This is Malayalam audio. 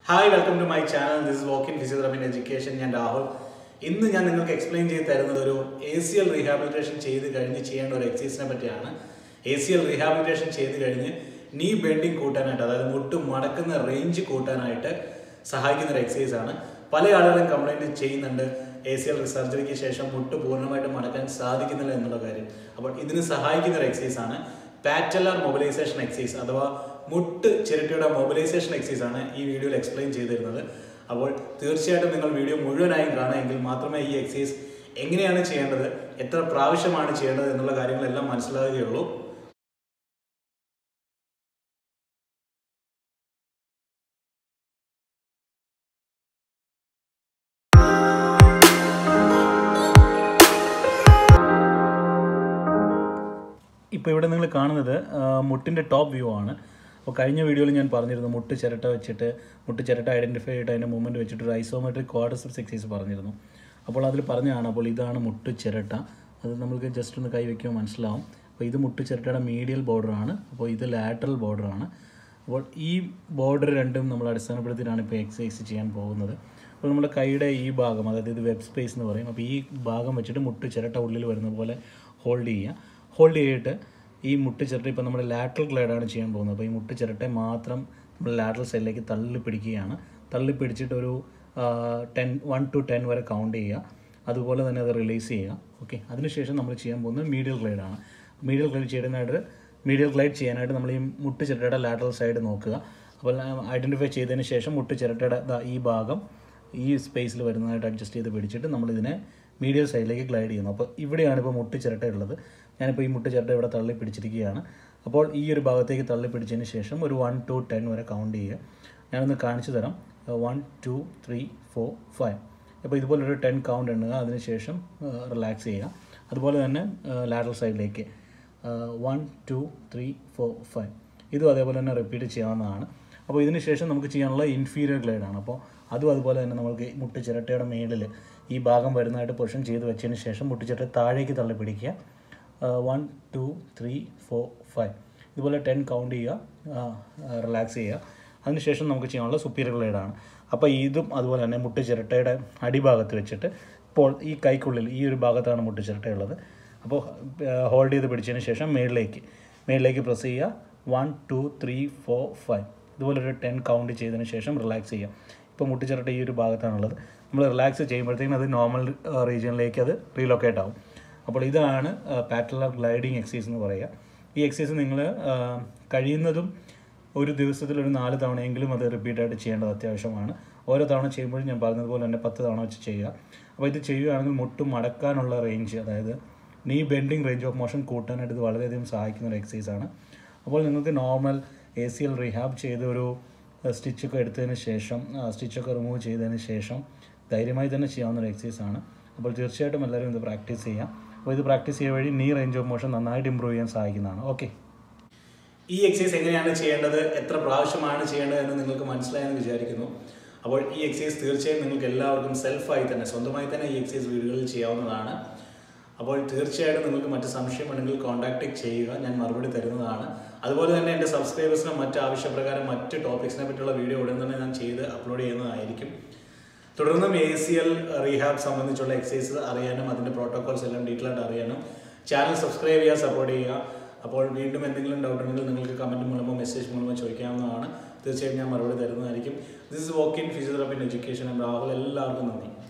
hi welcome to my channel this walk in physiotherapy education ഞാൻ രാഹുൽ ഇന്ന് ഞാൻ നിങ്ങൾക്ക് എക്സ്പ്ലെയിൻ ചെയ്ത് തരുന്നത് ഒരു എ സി എൽ റീഹാബിലിറ്റേഷൻ ചെയ്ത് കഴിഞ്ഞ് ചെയ്യേണ്ട ഒരു എക്സസൈസിനെ പറ്റിയാണ് എ സി എൽ റീഹാബിലിറ്റേഷൻ ചെയ്ത് കഴിഞ്ഞ് നീ ബെൻഡിങ് കൂട്ടാനായിട്ട് അതായത് മുട്ട് മടക്കുന്ന റേഞ്ച് കൂട്ടാനായിട്ട് സഹായിക്കുന്ന ഒരു എക്സസൈസ് ആണ് പല ആളുകളും കംപ്ലൈൻറ്റ് ചെയ്യുന്നുണ്ട് എ സി എൽ സർജറിക്ക് ശേഷം മുട്ട് പൂർണ്ണമായിട്ട് മടക്കാൻ സാധിക്കുന്നില്ല എന്നുള്ള കാര്യം അപ്പോൾ ഇതിന് സഹായിക്കുന്ന ഒരു എക്സസൈസ് ആണ് പാറ്റലർ മൊബിലൈസേഷൻ എക്സസൈസ് അഥവാ മുട്ട് ചിരട്ടയുടെ മൊബിലൈസേഷൻ എക്സസൈസ് ആണ് ഈ വീഡിയോയിൽ എക്സ്പ്ലെയിൻ ചെയ്തിരുന്നത് അപ്പോൾ തീർച്ചയായിട്ടും നിങ്ങൾ വീഡിയോ മുഴുവനായും കാണുക എങ്കിൽ മാത്രമേ ഈ എക്സസൈസ് എങ്ങനെയാണ് ചെയ്യേണ്ടത് എത്ര പ്രാവശ്യമാണ് ചെയ്യേണ്ടത് എന്നുള്ള കാര്യങ്ങളെല്ലാം മനസ്സിലാകുകയുള്ളൂ ഇപ്പോൾ ഇവിടെ നിങ്ങൾ കാണുന്നത് മുട്ടിൻ്റെ ടോപ്പ് വ്യൂ ആണ് അപ്പോൾ കഴിഞ്ഞ വീഡിയോയിൽ ഞാൻ പറഞ്ഞിരുന്നു മുട്ട് ചിരട്ട വെച്ചിട്ട് മുട്ട് ചിരട്ട ഐഡൻറ്റിഫൈ ചെയ്തിട്ട് അതിൻ്റെ മൂവ്മെൻറ്റ് വെച്ചിട്ട് ഒരു ഐസോമെട്രിക് ക്വാഡ്രസെപ്സ് എക്സസൈസ് പറഞ്ഞിരുന്നു അപ്പോൾ അതിൽ പറഞ്ഞതാണ് അപ്പോൾ ഇതാണ് മുട്ട് ചിരട്ട അത് നമുക്ക് ജസ്റ്റ് ഒന്ന് കൈ വയ്ക്കുമ്പോൾ മനസ്സിലാവും അപ്പോൾ ഇത് മുട്ട് ചിരട്ടയുടെ മീഡിയൽ ബോർഡറാണ് അപ്പോൾ ഇത് ലാറ്ററൽ ബോർഡറാണ് അപ്പോൾ ഈ ബോർഡർ രണ്ടും നമ്മൾ അടിസ്ഥാനപ്പെടുത്തിയിട്ടാണ് ഇപ്പോൾ എക്സസൈസ് ചെയ്യാൻ പോകുന്നത് അപ്പോൾ നമ്മുടെ കൈയുടെ ഈ ഭാഗം അതായത് ഇത് വെബ് സ്പേസ് എന്ന് പറയും അപ്പോൾ ഈ ഭാഗം വെച്ചിട്ട് മുട്ട് ചിരട്ട ഉള്ളിൽ വരുന്ന പോലെ ഹോൾഡ് ചെയ്യുക ഹോൾഡ് ചെയ്തിട്ട് ഈ മുട്ട് ചിരട്ട ഇപ്പോൾ നമ്മൾ ലാറ്ററൽ ഗ്ലൈഡാണ് ചെയ്യാൻ പോകുന്നത് അപ്പോൾ ഈ മുട്ട് ചിരട്ടെ മാത്രം നമ്മൾ ലാറ്ററൽ സൈഡിലേക്ക് തള്ളി പിടിക്കുകയാണ് തള്ളി പിടിച്ചിട്ട് ഒരു ടെൻ വൺ ടു ടെൻ വരെ കൗണ്ട് ചെയ്യുക അതുപോലെ തന്നെ അത് റിലീസ് ചെയ്യുക ഓക്കെ അതിനുശേഷം നമ്മൾ ചെയ്യാൻ പോകുന്നത് മീഡിയൽ ഗ്ലൈഡാണ് മീഡിയൽ ഗ്ലൈഡ് ചെയ്യാനായിട്ട് മീഡിയൽ ഗ്ലൈഡ് ചെയ്യാനായിട്ട് നമ്മൾ ഈ മുട്ട് ചിരട്ടയുടെ ലാറ്ററൽ സൈഡ് നോക്കുക അപ്പോൾ ഐഡൻറ്റിഫൈ ചെയ്തതിന് ശേഷം മുട്ട് ചിരട്ടയുടെ ദാ ഈ ഭാഗം ഈ സ്പേസിൽ വരുന്നതായിട്ട് അഡ്ജസ്റ്റ് ചെയ്ത് പിടിച്ചിട്ട് നമ്മളിതിനെ മീഡിയൽ സൈഡിലേക്ക് ഗ്ലൈഡ് ചെയ്യുന്നു അപ്പോൾ ഇവിടെയാണ് ഇപ്പോൾ മുട്ട് ചിരട്ട ഉള്ളത് ഞാനിപ്പോൾ ഈ മുട്ട് ചിരട്ട ഇവിടെ തള്ളി പിടിച്ചിരിക്കുകയാണ് അപ്പോൾ ഈ ഒരു ഭാഗത്തേക്ക് തള്ളി പിടിച്ചതിന് ശേഷം ഒരു വൺ ടു ടെൻ വരെ കൗണ്ട് ചെയ്യുക ഞാനൊന്ന് കാണിച്ചു തരാം one two three four five അപ്പോൾ ഇതുപോലൊരു ടെൻ കൗണ്ട് എണ്ണുക അതിനുശേഷം റിലാക്സ് ചെയ്യുക അതുപോലെ തന്നെ ലാറ്ററൽ സൈഡിലേക്ക് one two three four five ഇതും അതേപോലെ തന്നെ റിപ്പീറ്റ് ചെയ്യാവുന്നതാണ് അപ്പോൾ ഇതിന് ശേഷം നമുക്ക് ചെയ്യാനുള്ള ഇൻഫീരിയർ ഗ്ലൈഡാണ് അപ്പോൾ അതും അതുപോലെ തന്നെ നമുക്ക് മുട്ട് ചിരട്ടയുടെ മേളിൽ ഈ ഭാഗം വരുന്നതായിട്ട് പൊസിഷൻ ചെയ്ത് വെച്ചതിന് ശേഷം മുട്ട് ചിരട്ട താഴേക്ക് തള്ളി പിടിക്കുക one two three four five ഇതുപോലെ ടെൻ കൗണ്ട് ചെയ്യുക റിലാക്സ് ചെയ്യുക അതിനുശേഷം നമുക്ക് ചെയ്യാനുള്ള സുപ്പീരിയർ ഗ്ലൈഡാണ് അപ്പോൾ ഇതും അതുപോലെ തന്നെ മുട്ട് ചിരട്ടയുടെ അടിഭാഗത്ത് വെച്ചിട്ട് ഇപ്പോൾ ഈ കൈക്കുള്ളിൽ ഈ ഒരു ഭാഗത്താണ് മുട്ട് ചിരട്ടയുള്ളത് അപ്പോൾ ഹോൾഡ് ചെയ്ത് പിടിച്ചതിന് ശേഷം മേളിലേക്ക് മേളിലേക്ക് പ്രസ് ചെയ്യുക one two three four five ഇതുപോലൊരു ടെൻ കൗണ്ട് ചെയ്തതിന് ശേഷം റിലാക്സ് ചെയ്യുക ഇപ്പോൾ മുട്ട് ചിരട്ട ഈ ഒരു ഭാഗത്താണുള്ളത് നമ്മൾ റിലാക്സ് ചെയ്യുമ്പോഴത്തേക്കും അത് നോർമൽ റീജിയനിലേക്ക് അത് റീലൊക്കേറ്റ് ആവും അപ്പോൾ ഇതാണ് പാറ്റലർ ഗ്ലൈഡിങ് എക്സസൈസ് എന്ന് പറയുക ഈ എക്സസൈസ് നിങ്ങൾ കഴിയുന്നതും ഒരു ദിവസത്തിൽ ഒരു നാല് തവണയെങ്കിലും അത് റിപ്പീറ്റായിട്ട് ചെയ്യേണ്ടത് അത്യാവശ്യമാണ് ഓരോ തവണ ചെയ്യുമ്പോഴും ഞാൻ പറഞ്ഞതുപോലെ തന്നെ പത്ത് തവണ വെച്ച് ചെയ്യുക അപ്പോൾ ഇത് ചെയ്യുകയാണെങ്കിൽ മുട്ട് മടക്കാനുള്ള റേഞ്ച് അതായത് നീ ബെൻഡിങ് റേഞ്ച് ഓഫ് മോഷൻ കൂട്ടാനായിട്ട് ഇത് വളരെയധികം സഹായിക്കുന്ന ഒരു എക്സസൈസാണ് അപ്പോൾ നിങ്ങൾക്ക് normal A C L rehab ചെയ്ത് ഒരു സ്റ്റിച്ചൊക്കെ എടുത്തതിന് ശേഷം സ്റ്റിച്ചൊക്കെ റിമൂവ് ചെയ്തതിന് ശേഷം ധൈര്യമായി തന്നെ ചെയ്യാവുന്ന ഒരു എക്സസൈസാണ് അപ്പോൾ തീർച്ചയായിട്ടും എല്ലാവരും ഇത് പ്രാക്ടീസ് ചെയ്യാം അപ്പോൾ ഇത് പ്രാക്ടീസ് ചെയ്യുക വഴി നീ റേഞ്ച് ഓഫ് മോഷൻ നന്നായിട്ട് ഇമ്പ്രൂവ് ചെയ്യാൻ സഹായിക്കുന്നതാണ് ഓക്കെ ഈ എക്സസൈസ് എങ്ങനെയാണ് ചെയ്യേണ്ടത് എത്ര പ്രാവശ്യമാണ് ചെയ്യേണ്ടത് എന്ന് നിങ്ങൾക്ക് മനസ്സിലായെന്ന് വിചാരിക്കുന്നു അപ്പോൾ ഈ എക്സസൈസ് തീർച്ചയായും നിങ്ങൾക്ക് എല്ലാവർക്കും സെൽഫായി തന്നെ സ്വന്തമായി തന്നെ ഈ എക്സസൈസ് വീടുകളിൽ ചെയ്യാവുന്നതാണ് അപ്പോൾ തീർച്ചയായിട്ടും നിങ്ങൾക്ക് മറ്റ് സംശയമുണ്ടെങ്കിൽ കോൺടാക്ട് ചെയ്യുക ഞാൻ മറുപടി തരുന്നതാണ് അതുപോലെ തന്നെ എൻ്റെ സബ്സ്ക്രൈബേഴ്സിന് മറ്റ് ആവശ്യപ്രകാരം മറ്റ് ടോപ്പിക്സിനെ പറ്റിയുള്ള വീഡിയോ ഉടൻ തന്നെ ഞാൻ ചെയ്ത് അപ്ലോഡ് ചെയ്യുന്നതായിരിക്കും തുടർന്നും എ സി എൽ റീഹാബ് സംബന്ധിച്ചുള്ള എക്സസൈസ് അറിയാനും അതിൻ്റെ പ്രോട്ടോകോൾസ് എല്ലാം ഡീറ്റെയിൽ ആയിട്ട് അറിയാനും ചാനൽ സബ്സ്ക്രൈബ് ചെയ്യുക സപ്പോർട്ട് ചെയ്യുക അപ്പോൾ വീണ്ടും എന്തെങ്കിലും ഡൗട്ട് ഉണ്ടെങ്കിൽ നിങ്ങൾക്ക് കമൻറ്റ് മൂലമോ മെസ്സേജ് മൂലമോ ചോദിക്കാവുന്നതാണ് തീർച്ചയായും ഞാൻ മറുപടി തരുന്നതായിരിക്കും this walk in physiotherapy education Rahul എല്ലാവർക്കും നന്ദി